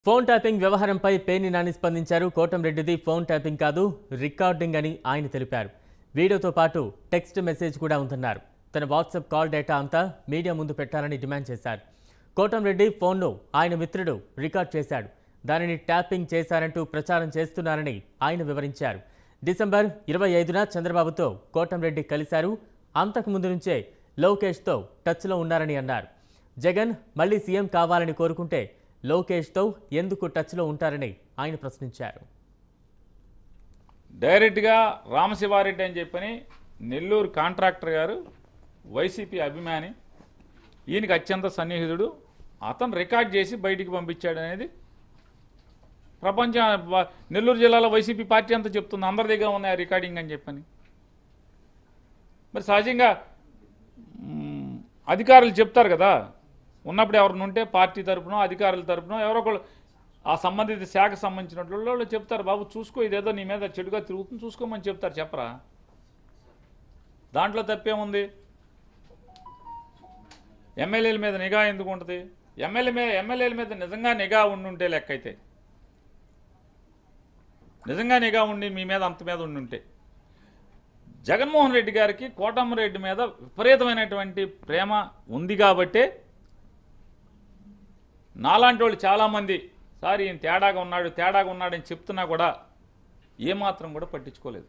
phone tapping వ్యవహారంపై పేర్ని నాని స్పందించారు కోటంరెడ్డిది ఫోన్ ట్యాపింగ్ కాదు రికార్డింగ్ అని ఆయన తెలిపారు వీడియోతో పాటు టెక్స్ట్ మెసేజ్ కూడా ఉందన్నారు తన వాట్సాప్ కాల్ డేటా అంతా మీడియా ముందు పెట్టాలని డిమాండ్ చేశారు కోటంరెడ్డి ఫోన్ను ఆయన మిత్రుడు రికార్డ్ చేశాడు దానిని ట్యాపింగ్ చేశారంటూ ప్రచారం చేస్తున్నారని ఆయన వివరించారు డిసెంబర్ ఇరవై ఐదున చంద్రబాబుతో కోటంరెడ్డి కలిశారు అంతకు ముందు నుంచే లోకేష్తో టచ్లో ఉన్నారని అన్నారు జగన్ మళ్ళీ సీఎం కావాలని కోరుకుంటే లోకేష్తో ఎందుకు టచ్లో ఉంటారని ఆయన ప్రశ్నించారు డైరెక్ట్గా రామశివారెడ్డి అని చెప్పని నెల్లూరు కాంట్రాక్టర్ గారు వైసీపీ అభిమాని ఈయనకి అత్యంత సన్నిహితుడు అతను రికార్డ్ చేసి బయటికి పంపించాడు అనేది ప్రపంచ వ- నెల్లూరు జిల్లాలో వైసీపీ పార్టీ అంతా చెప్తుంది అందరి దగ్గర ఉన్నాయి ఆ రికార్డింగ్ అని చెప్పని మరి సహజంగా మ్, అధికారులు చెప్తారు కదా ఉన్నప్పుడు ఎవరిని ఉంటే పార్టీ తరపునో అధికారుల తరపునో ఎవరో ఒకళ్ళు ఆ సంబంధిత శాఖ సంబంధించినట్లు వాళ్ళు చెప్తారు బాబు చూసుకో ఇదేదో నీ మీద చెడుగా తిరుగుతుంది చూసుకోమని చెప్తారు చెప్పరా దాంట్లో తప్పేముంది ఎమ్మెల్యేల మీద నిఘా ఎందుకు ఉంటుంది ఎమ్మెల్యే మీద ఎమ్మెల్యేల మీద నిజంగా నిఘా ఉండుంటే లెక్క అయితే నిజంగా నిఘా ఉండి మీ మీద అంత మీద ఉండుంటే జగన్మోహన్ రెడ్డి గారికి కోటమ్మరెడ్డి మీద విపరీతమైనటువంటి ప్రేమ ఉంది కాబట్టే నాలాంటి వాళ్ళు చాలామంది సార్ ఈయన తేడాగా ఉన్నాడు తేడాగా ఉన్నాడని చెప్తున్నా కూడా ఏమాత్రం కూడా పట్టించుకోలేదు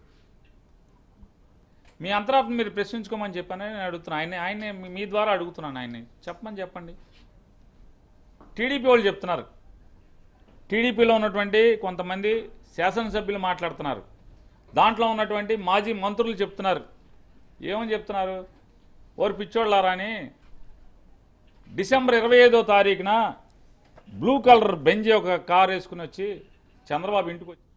మీ అంతరాత్మ మీరు ప్రశ్నించుకోమని చెప్పానని నేను అడుగుతున్నాను ఆయన ఆయనే మీ- మీ ద్వారా అడుగుతున్నాను ఆయన్ని చెప్పమని చెప్పండి టీడీపీ వాళ్ళు చెప్తున్నారు టీడీపీలో ఉన్నటువంటి కొంతమంది శాసనసభ్యులు మాట్లాడుతున్నారు దాంట్లో ఉన్నటువంటి మాజీ మంత్రులు చెప్తున్నారు ఏమని చెప్తున్నారు ఓరు పిచ్చోళ్ళారా అని డిసెంబర్ ఇరవై ఐదో తారీఖున బ్లూ కలర్ బెంజ్ ఒక కార్ వేసుకుని వచ్చి చంద్రబాబు ఇంటికి వచ్చి